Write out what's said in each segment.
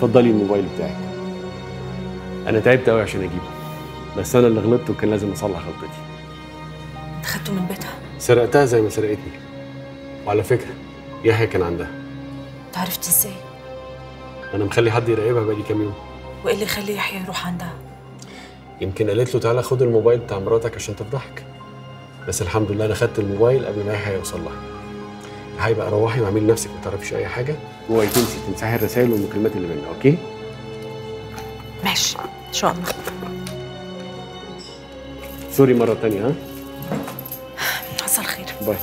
اتفضلي الموبايل بتاعك انا تعبت قوي عشان اجيبه بس انا اللي غلطت وكان لازم اصلح غلطتي انت خدته من بيتها سرقتها زي ما سرقتني وعلى فكره يحيى كان عندها انت عرفت ازاي انا مخلي حد يراقبها بقالي كام يوم وايه اللي يخلي يحيى يروح عندها يمكن قالت له تعالى خد الموبايل بتاع مراتك عشان تفضحك بس الحمد لله انا خدت الموبايل قبل ما يحيى يوصل لها هاي بقى روحي واعملي نفسك ما تعرفيش اي حاجه واوعي تنسي تمسحي الرسائل والمكالمات اللي بيننا اوكي ماشي ان شاء الله سوري مره تانية ها حصل خير باي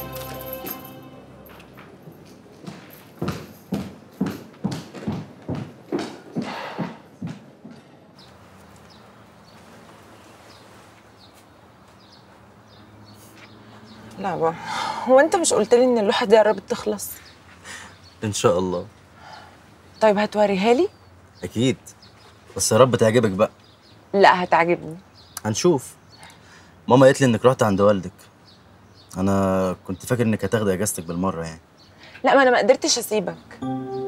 لا بقى هو انت مش قلت لي ان اللوحه دي قربت تخلص ان شاء الله طيب هتوريها لي اكيد بس يا رب تعجبك بقى لا هتعجبني هنشوف ماما قالت لي انك رحت عند والدك انا كنت فاكر انك هتاخدي اجازتك بالمره يعني لا ما انا ما قدرتش اسيبك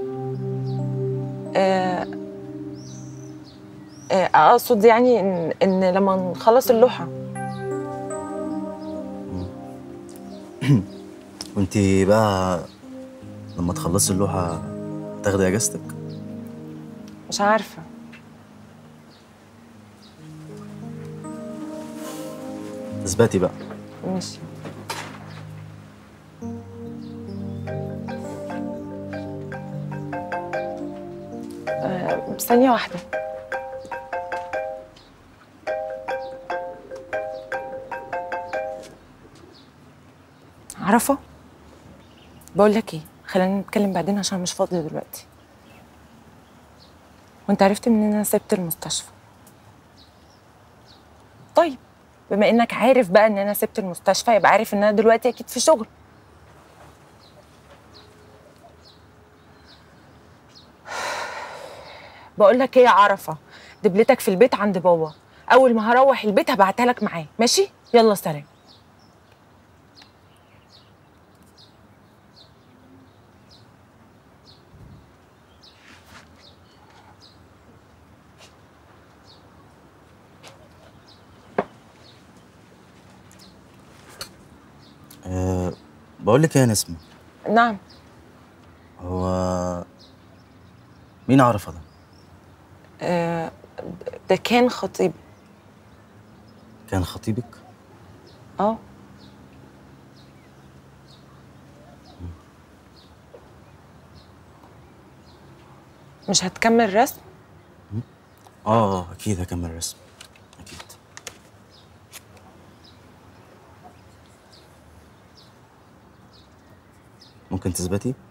آه، آه، اقصد يعني ان, إن لما نخلص اللوحه وانت بقى لما تخلصي اللوحه تاخدي اجازتك مش عارفه اثبتي بقى ماشي آه، ثانية واحدة عرفة بقول لك ايه خلينا نتكلم بعدين عشان مش فاضية دلوقتي وانت عرفت منين إن انا سبت المستشفى طيب بما انك عارف بقى ان انا سبت المستشفى يبقى عارف ان انا دلوقتي اكيد في شغل بقول لك ايه يا عرفه دبلتك في البيت عند بابا اول ما هروح البيت هبعتها لك معاه ماشي يلا سلام أه بقول لك ايه يا نسمه نعم هو مين عرفه ده آه ده كان خطيب كان خطيبك اه مش هتكمل رسم اه اكيد هكمل رسم اكيد ممكن تثبتي